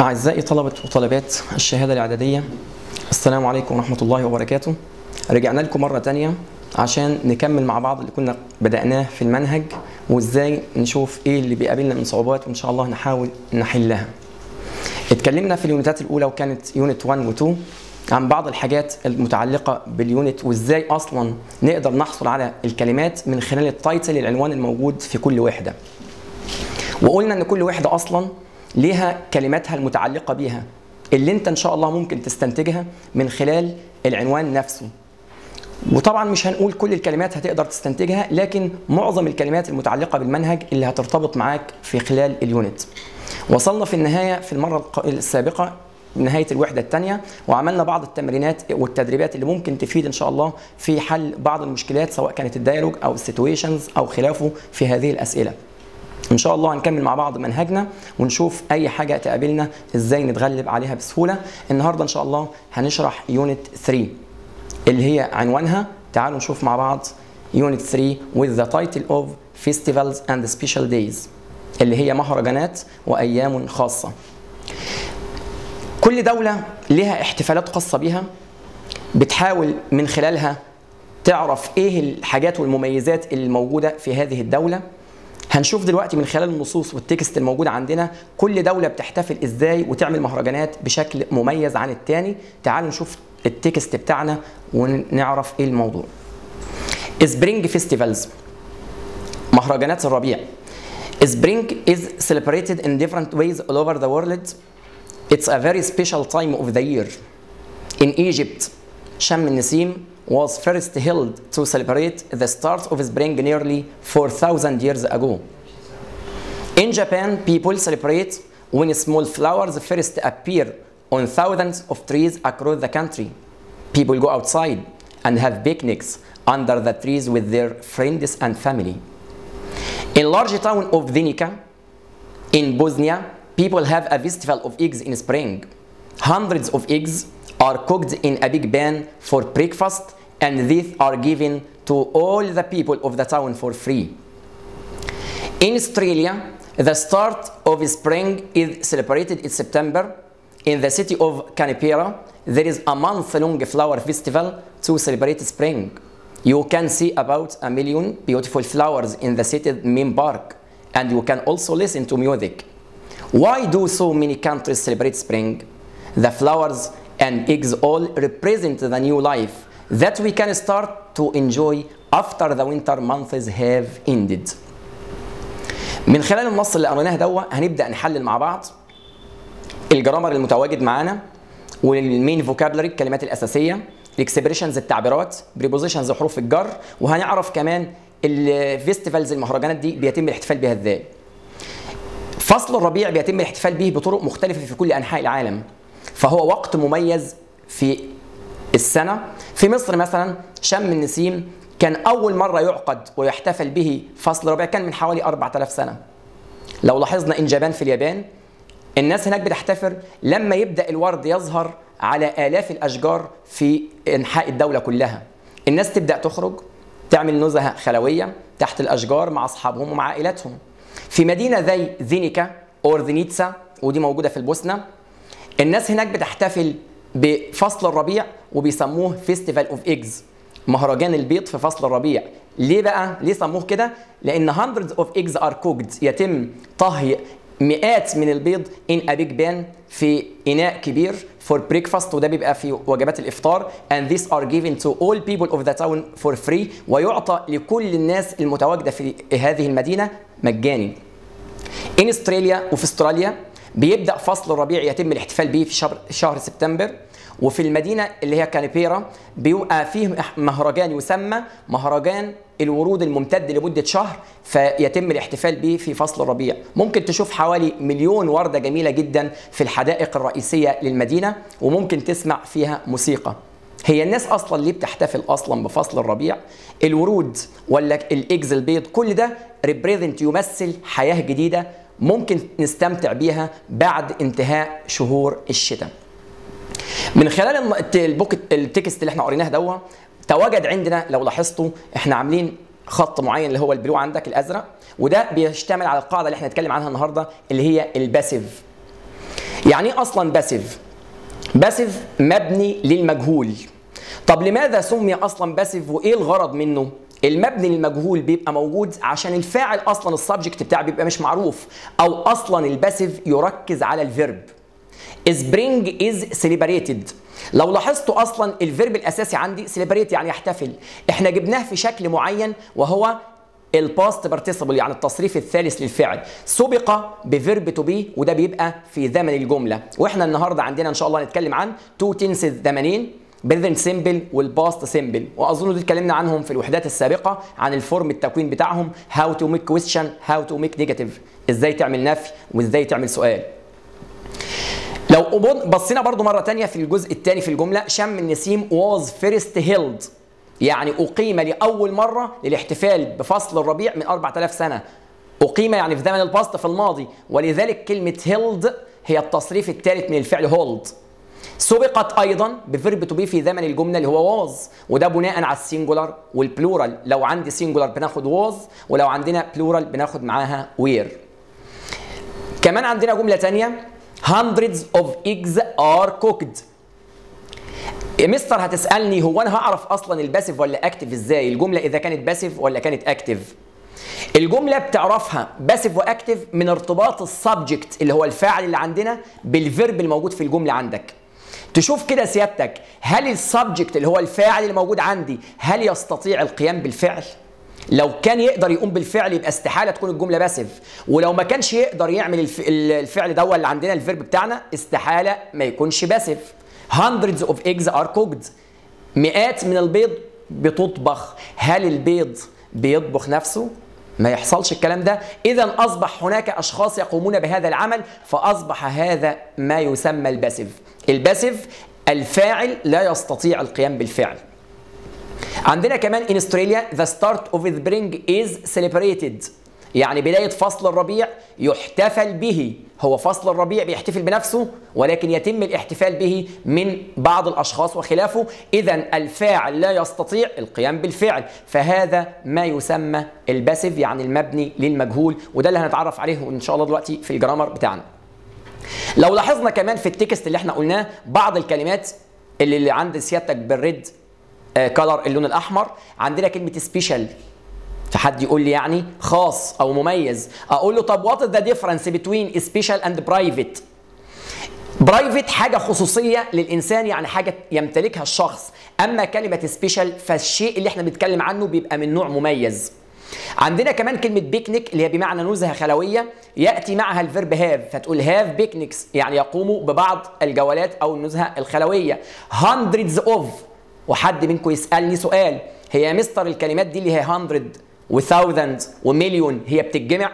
أعزائي طلبة وطالبات الشهادة الإعدادية السلام عليكم ورحمة الله وبركاته رجعنا لكم مرة تانية عشان نكمل مع بعض اللي كنا بدأناه في المنهج وإزاي نشوف إيه اللي بيقابلنا من صعوبات وإن شاء الله نحاول نحلها اتكلمنا في اليونتات الأولى وكانت يونت 1 و2 عن بعض الحاجات المتعلقة باليونت وإزاي أصلا نقدر نحصل على الكلمات من خلال التايتل العنوان الموجود في كل وحدة وقلنا ان كل وحده اصلا ليها كلماتها المتعلقه بيها اللي انت ان شاء الله ممكن تستنتجها من خلال العنوان نفسه وطبعا مش هنقول كل الكلمات هتقدر تستنتجها لكن معظم الكلمات المتعلقه بالمنهج اللي هترتبط معاك في خلال اليونت وصلنا في النهايه في المره الق- السابقه نهايه الوحده الثانيه وعملنا بعض التمرينات والتدريبات اللي ممكن تفيد ان شاء الله في حل بعض المشكلات سواء كانت الديالوج او السيتويشنز او خلافه في هذه الاسئله ان شاء الله هنكمل مع بعض منهجنا ونشوف اي حاجه تقابلنا ازاي نتغلب عليها بسهوله النهارده ان شاء الله هنشرح يونت 3 اللي هي عنوانها تعالوا نشوف مع بعض يونت 3 with the title of festivals and special days اللي هي مهرجانات وايام خاصه كل دوله لها احتفالات خاصه بيها بتحاول من خلالها تعرف ايه الحاجات والمميزات اللي موجوده في هذه الدوله هنشوف دلوقتي من خلال النصوص والتكست الموجود عندنا كل دولة بتحتفل ازاي وتعمل مهرجانات بشكل مميز عن التاني تعالوا نشوف التكست بتاعنا ونعرف ايه الموضوع سبرينج فيستيفالز مهرجانات الربيع Spring is celebrated in different ways all over the world. It's a very special time of the year. In Egypt, Sham al-Nasim was first held to celebrate the start of spring nearly 4,000 years ago. In Japan, people celebrate when small flowers first appear on thousands of trees across the country. People go outside and have picnics under the trees with their friends and family. In large town of Vinica, in Bosnia, people have a festival of eggs in spring. Hundreds of eggs are cooked in a big pan for breakfast and these are given to all the people of the town for free. In Australia, the start of spring is celebrated in September. In the city of Canberra, there is a month-long flower festival to celebrate spring. You can see about a million beautiful flowers in the city's main park, and you can also listen to music. Why do so many countries celebrate spring? The flowers and eggs all represent the new life that we can start to enjoy after the winter months have ended. من خلال النص اللي قريناه دوا هنبدا نحلل مع بعض الجرامر المتواجد معانا والمين فوكابلري الكلمات الاساسيه الاكسبريشنز التعبيرات بريبوزيشنز حروف الجر وهنعرف كمان الفيستيفالز المهرجانات دي بيتم الاحتفال بها ازاي فصل الربيع بيتم الاحتفال به بطرق مختلفه في كل انحاء العالم فهو وقت مميز في السنه في مصر مثلا شم النسيم كان اول مره يعقد ويحتفل به فصل الربيع كان من حوالي 4000 سنه لو لاحظنا ان جابان في اليابان الناس هناك بتحتفل لما يبدا الورد يظهر على الاف الاشجار في انحاء الدوله كلها الناس تبدا تخرج تعمل نزهه خلويه تحت الاشجار مع اصحابهم ومع عائلاتهم في مدينه زي زينيكا اور زينيتسا ودي موجوده في البوسنه الناس هناك بتحتفل بفصل الربيع وبيسموه فيستيفال اوف ايجز مهرجان البيض في فصل الربيع ليه بقى ليه سموه كده لان hundreds of eggs are cooked يتم طهي مئات من البيض in a big pan في اناء كبير for breakfast وده بيبقى في وجبات الافطار and these are given to all people of the town for free ويعطى لكل الناس المتواجده في هذه المدينه مجاني ان استراليا وفي استراليا بيبدا فصل الربيع يتم الاحتفال به في شهر شهر سبتمبر وفي المدينه اللي هي كانبيرا بيبقى فيه مهرجان يسمى مهرجان الورود الممتد لمده شهر فيتم الاحتفال به في فصل الربيع ممكن تشوف حوالي مليون ورده جميله جدا في الحدائق الرئيسيه للمدينه وممكن تسمع فيها موسيقى هي الناس اصلا ليه بتحتفل اصلا بفصل الربيع الورود ولا الايجز البيض كل ده ريبريزنت يمثل حياه جديده ممكن نستمتع بيها بعد انتهاء شهور الشتاء من خلال الم- الت- البوك التكست اللي احنا قريناه دوا تواجد عندنا لو لاحظتوا احنا عاملين خط معين اللي هو البلو عندك الازرق وده بيشتمل على القاعده اللي احنا هنتكلم عنها النهارده اللي هي الباسيف يعني ايه اصلا باسيف باسيف مبني للمجهول طب لماذا سمي اصلا باسيف وايه الغرض منه المبني للمجهول بيبقى موجود عشان الفاعل اصلا السبجكت بتاعه بيبقى مش معروف او اصلا الباسيف يركز على الفيرب spring is celebrated لو لاحظتوا اصلا الفيرب الاساسي عندي celebrate يعني يحتفل احنا جبناه في شكل معين وهو الباست بارتيسيبل يعني التصريف الثالث للفعل سبق بفيرب تو بي وده بيبقى في زمن الجمله واحنا النهارده عندنا ان شاء الله هنتكلم عن تو تنسز زمنين بريزنت سيمبل والباست سيمبل واظن دول اتكلمنا عنهم في الوحدات السابقه عن الفورم التكوين بتاعهم هاو تو ميك كويستشن هاو تو ميك نيجاتيف ازاي تعمل نفي وازاي تعمل سؤال لو بصينا برضو مره تانية في الجزء الثاني في الجمله شم النسيم was first held يعني أقيم لأول مرة للاحتفال بفصل الربيع من 4000 سنة أقيم يعني في زمن الباست في الماضي ولذلك كلمة هيلد هي التصريف الثالث من الفعل هولد سبقت ايضا بفيرب تو بي في زمن الجمله اللي هو واز وده بناء على السينجولار والبلورال لو عندي سينجولار بناخد واز ولو عندنا بلورال بناخد معاها وير كمان عندنا جمله ثانيه hundreds of eggs are cooked يا مستر هتسالني هو انا هعرف اصلا الباسيف ولا اكتف ازاي الجمله اذا كانت باسيف ولا كانت اكتف الجمله بتعرفها باسيف واكتف من ارتباط السبجكت اللي هو الفاعل اللي عندنا بالفيرب الموجود في الجمله عندك تشوف كده سيادتك هل السبجكت اللي هو الفاعل اللي موجود عندي هل يستطيع القيام بالفعل لو كان يقدر يقوم بالفعل يبقى استحاله تكون الجمله باسيف ولو ما كانش يقدر يعمل الفعل ده اللي عندنا الفيرب بتاعنا استحاله ما يكونش باسيف hundreds of eggs are cooked مئات من البيض بتطبخ هل البيض بيطبخ نفسه ما يحصلش الكلام ده اذا اصبح هناك اشخاص يقومون بهذا العمل فاصبح هذا ما يسمى الباسيف الباسيف الفاعل لا يستطيع القيام بالفعل عندنا كمان in Australia the start of spring is celebrated يعني بداية فصل الربيع يحتفل به هو فصل الربيع بيحتفل بنفسه ولكن يتم الاحتفال به من بعض الأشخاص وخلافه إذا الفاعل لا يستطيع القيام بالفعل فهذا ما يسمى الباسيف يعني المبني للمجهول وده اللي هنتعرف عليه إن شاء الله دلوقتي في الجرامر بتاعنا لو لاحظنا كمان في التكست اللي احنا قلناه بعض الكلمات اللي, اللي عند سيادتك بالريد كلر اللون الاحمر عندنا كلمه سبيشال فحد يقول لي يعني خاص او مميز اقول له طب وات ذا ديفرنس بتوين سبيشال اند برايفت برايفت حاجه خصوصيه للانسان يعني حاجه يمتلكها الشخص اما كلمه سبيشال فالشيء اللي احنا بنتكلم عنه بيبقى من نوع مميز عندنا كمان كلمة بيكنيك اللي هي بمعنى نزهة خلوية يأتي معها الفيرب هاف فتقول هاف بيكنيكس يعني يقوموا ببعض الجولات أو النزهة الخلوية hundreds of وحد منكم يسألني سؤال هي يا مستر الكلمات دي اللي هي 100 وثاوزند ومليون هي بتتجمع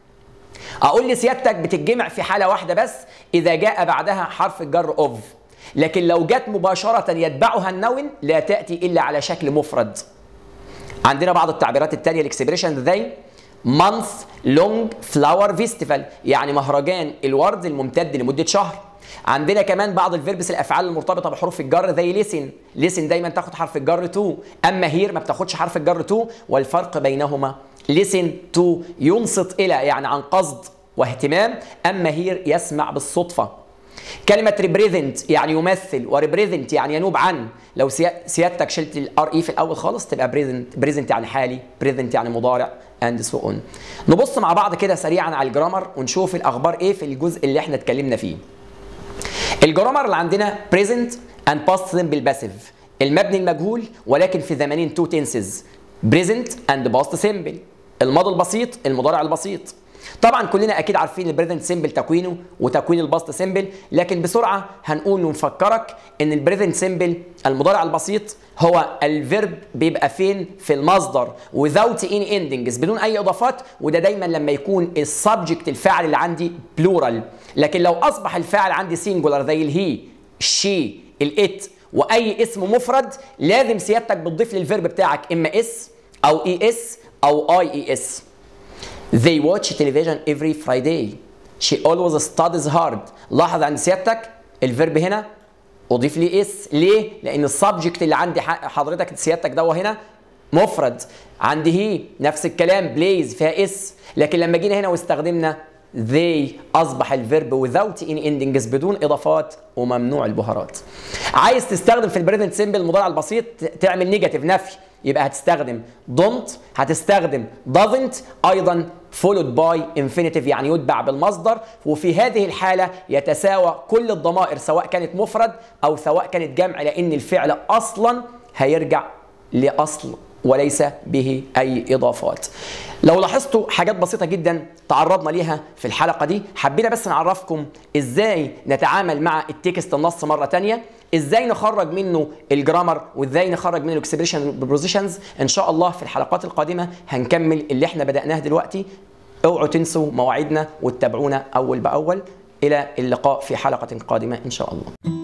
اقول لسيادتك بتتجمع في حاله واحده بس اذا جاء بعدها حرف الجر اوف لكن لو جت مباشره يتبعها النون لا تاتي الا على شكل مفرد عندنا بعض التعبيرات الثانيه الاكسبريشن زي مانث لونج فلاور فيستيفال يعني مهرجان الورد الممتد لمده شهر عندنا كمان بعض الفيربس الافعال المرتبطه بحروف الجر زي ليسن ليسن دايما تاخد حرف الجر تو اما هير ما بتاخدش حرف الجر تو والفرق بينهما ليسن تو ينصت الى يعني عن قصد واهتمام اما هير يسمع بالصدفه كلمة ريبريزنت يعني يمثل وريبريزنت يعني ينوب عن لو سيادتك شلت الار اي في الاول خالص تبقى بريزنت بريزنت يعني حالي بريزنت يعني مضارع اند سو اون نبص مع بعض كده سريعا على الجرامر ونشوف الاخبار ايه في الجزء اللي احنا اتكلمنا فيه الجرامر اللي عندنا present and past simple passive المبني المجهول ولكن في زمانين تو تنسز present and past simple الماضي البسيط المضارع البسيط طبعا كلنا اكيد عارفين البريزنت سيمبل تكوينه وتكوين الباست سيمبل لكن بسرعه هنقول ونفكرك ان البريزنت سيمبل المضارع البسيط هو الفيرب بيبقى فين في المصدر without any endings بدون اي اضافات وده دايما لما يكون السبجكت الفاعل اللي عندي بلورال لكن لو اصبح الفاعل عندي سينجولار زي الهي الشي الات واي اسم مفرد لازم سيادتك بتضيف للفيرب بتاعك اما اس او اي اس او اي اي اس They watch television every Friday. She always studies hard. لاحظ عند سيادتك الفيرب هنا اضيف لي اس ليه؟ لان السبجكت اللي عندي حضرتك سيادتك ده هنا مفرد عندي هي نفس الكلام بلايز فيها اس لكن لما جينا هنا واستخدمنا they اصبح الفيرب without any endings بدون اضافات وممنوع البهارات عايز تستخدم في البريزنت سيمبل المضارع البسيط تعمل نيجاتيف نفي يبقى هتستخدم don't هتستخدم doesn't ايضا followed by infinitive يعني يتبع بالمصدر وفي هذه الحالة يتساوى كل الضمائر سواء كانت مفرد أو سواء كانت جمع لأن الفعل أصلا هيرجع لأصل وليس به أي إضافات لو لاحظتوا حاجات بسيطة جدا تعرضنا ليها في الحلقة دي حبينا بس نعرفكم إزاي نتعامل مع التكست النص مرة تانية ازاي نخرج منه الجرامر وازاي نخرج منه الاكسبريشن بروزيشنز ان شاء الله في الحلقات القادمه هنكمل اللي احنا بداناه دلوقتي اوعوا تنسوا مواعيدنا وتتابعونا اول باول الى اللقاء في حلقه قادمه ان شاء الله